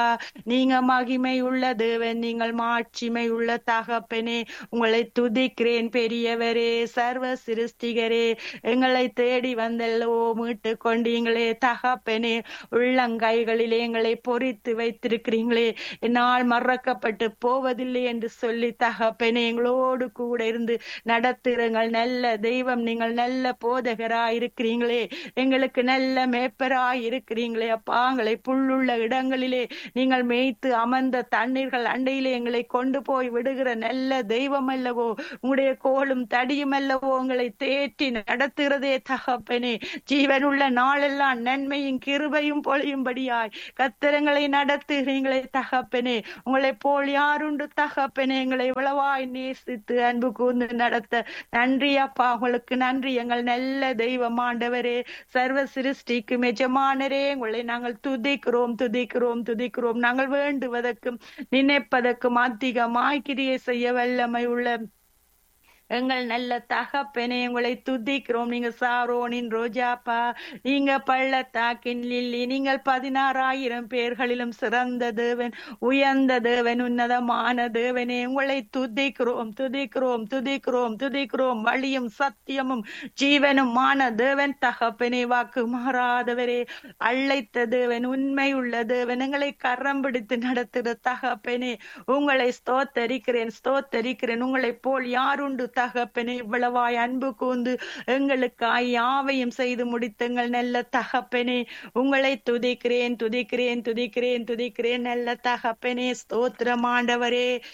நீங்க மகிமை உள்ள தேவன் நீங்கள் மாட்சிமை உள்ள தகப்பனே உங்களை துதிக்கிறேன் பெரியவரே சர்வ சிருஷ்டிகரே எங்களை தேடி வந்தல்லோ மீட்டு கொண்டீங்களே தகப்பனே உள்ளங்கைகளிலே எங்களை பொறித்து வைத்திருக்கிறீங்களே என்னால் மறக்கப்பட்டு போவதில்லை என்று சொல்லி தகப்பனே எங்களோடு கூட இருந்து நடத்துகிறங்கள் நல்ல தெய்வம் நீங்கள் நல்ல போதகராய் இருக்கிறீங்களே எங்களுக்கு நல்ல மேப்பராய் இருக்கிறீங்களே அப்பா எங்களை புல்லுள்ள இடங்களிலே நீங்கள் மேய்த்து அமர்ந்த தண்ணீர்கள் அண்டையிலே எங்களை கொண்டு போய் விடுகிற நல்ல தெய்வம் அல்லவோ உங்களுடைய கோலும் தடியும் அல்லவோ உங்களை தேற்றி நடத்துகிறதே தகப்பனே ஜீவனுள்ள நாளெல்லாம் நன்மையும் கிருபையும் பொழியும்படியாய் கத்திரங்களை நடத்துகிறீங்களே தகப்பனே உங்களை போல் யாருண்டு தகப்பனே எங்களை இவ்வளவாய் நேசித்து அன்பு கூர்ந்து நடத்த நன்றி அப்பா உங்களுக்கு நன்றி எங்கள் நல்ல தெய்வம் ஆண்டவரே சர்வ சிருஷ்டிக்கும் எஜமானரே உங்களை நாங்கள் துதிக்கிறோம் துதிக்கிறோம் துதிக்கிறோம் நாங்கள் வேண்டுவதற்கும் நினைப்பதற்கும் அதிகமாய் கிரியை செய்ய வல்லமை உள்ள எங்கள் நல்ல தகப்பனே உங்களை துதிக்கிறோம் நீங்க சாரோனின் ரோஜாப்பா நீங்க பள்ளத்தாக்கின் லில்லி நீங்கள் பதினாறாயிரம் பேர்களிலும் சிறந்த தேவன் உயர்ந்த தேவன் உன்னதமான தேவனே உங்களை துதிக்கிறோம் துதிக்கிறோம் துதிக்கிறோம் துதிக்கிறோம் வழியும் சத்தியமும் ஜீவனுமான தேவன் தகப்பனே வாக்கு மாறாதவரே அழைத்த தேவன் உண்மை உள்ள தேவன் எங்களை கரம் பிடித்து நடத்துகிற தகப்பனே உங்களை ஸ்தோத்தரிக்கிறேன் ஸ்தோத்தரிக்கிறேன் உங்களை போல் யாருண்டு தகப்பனே இவ்வளவாய் அன்பு கூந்து எங்களுக்காய் யாவையும் செய்து முடித்துங்கள் நல்ல தகப்பனே உங்களை துதிக்கிறேன் துதிக்கிறேன் துதிக்கிறேன் துதிக்கிறேன் நல்ல தகப்பனே ஸ்தோத்திரம் ஆண்டவரே